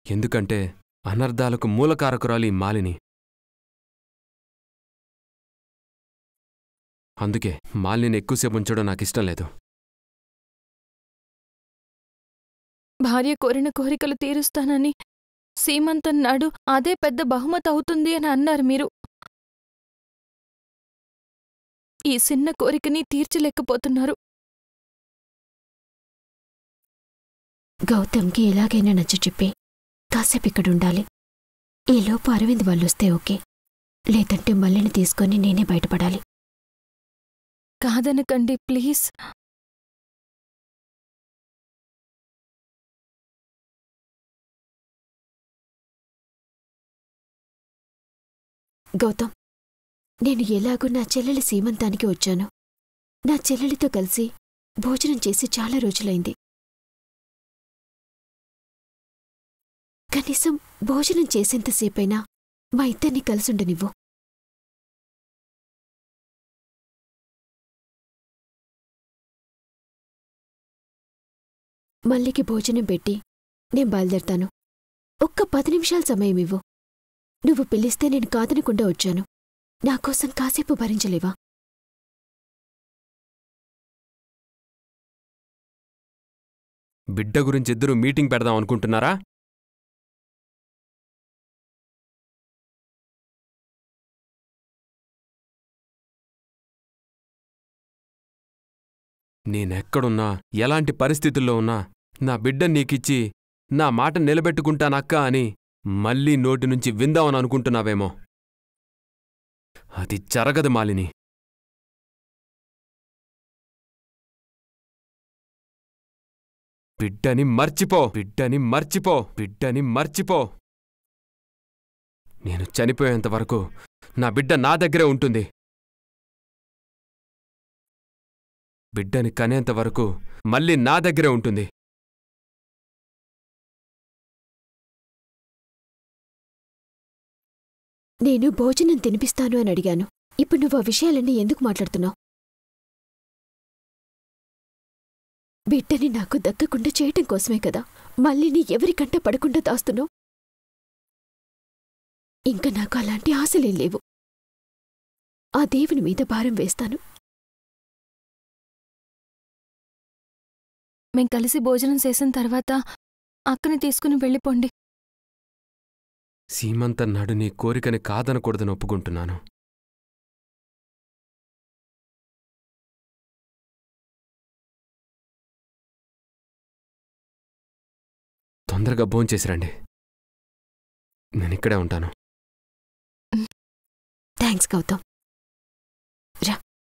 ఎందుకంటే అనర్థాలకు మూలకారకురాలు ఈ మాలిని అందుకే మాలిని ఎక్కువసేపు ఉంచడం నాకిష్టం లేదు భార్య కోరిన కోరికలు తీరుస్తానని సీమంతన్నాడు అదే పెద్ద బహుమతి అవుతుంది అని అన్నారు మీరు ఈ చిన్న కోరికని తీర్చలేకపోతున్నారు గౌతమ్కి ఎలాగైనా నచ్చ చెప్పి కాసేపు ఇక్కడ ఉండాలి ఈలోపు అరవింద్ వాళ్ళొస్తే ఓకే లేదంటే మల్లిని తీసుకొని నేనే బయటపడాలి కాదనకండి ప్లీజ్ గౌతమ్ నేను ఎలాగూ నా చెల్లెలి సీమంతానికి వచ్చాను నా చెల్లెలితో కలిసి భోజనం చేసి చాలా రోజులైంది కనీసం భోజనం చేసేంతసేపైనా మా ఇద్దరిని కలిసుండనివ్వు మల్లికి భోజనం పెట్టి నేను బయలుదేరతాను ఒక్క పది నిమిషాల సమయం ఇవ్వు నువ్వు పిలిస్తే నేను కాదనకుండా వచ్చాను నాకోసం కాసేపు భరించలేవా బిడ్డ గురించి ఇద్దరు మీటింగ్ పెడదాం అనుకుంటున్నారా నేనెక్కడున్నా ఎలాంటి పరిస్థితుల్లో ఉన్నా నా బిడ్డ నీకిచ్చి నా మాట నిలబెట్టుకుంటానక్కా అని మళ్ళీ నోటి నుంచి విందామని అనుకుంటున్నావేమో అది జరగదు మాలిని బిడ్డని మర్చిపో బిడ్డని మర్చిపో బిడ్డని మర్చిపో నేను చనిపోయేంత వరకు నా బిడ్డ నా దగ్గరే ఉంటుంది బిడ్డని కనేంత వరకు మళ్ళీ నా దగ్గరే ఉంటుంది నేను భోజనం తినిపిస్తాను అని అడిగాను ఇప్పుడు నువ్వు ఆ విషయాలన్నీ ఎందుకు మాట్లాడుతున్నావు బిడ్డని నాకు దక్కకుండా చేయటం కోసమే కదా మళ్ళీ నీ ఎవరికంట పడకుండా దాస్తున్నావు ఇంకా నాకు అలాంటి ఆశలేం లేవు ఆ దేవుని మీద భారం వేస్తాను మేం కలిసి భోజనం చేసిన తర్వాత అక్కని తీసుకుని వెళ్ళిపోండి సీమంతన్నాడు నీ కోరికని కాదనకూడదని ఒప్పుకుంటున్నాను తొందరగా భోంచేసిరండి నేనిక్కడే ఉంటాను థ్యాంక్స్ గౌతమ్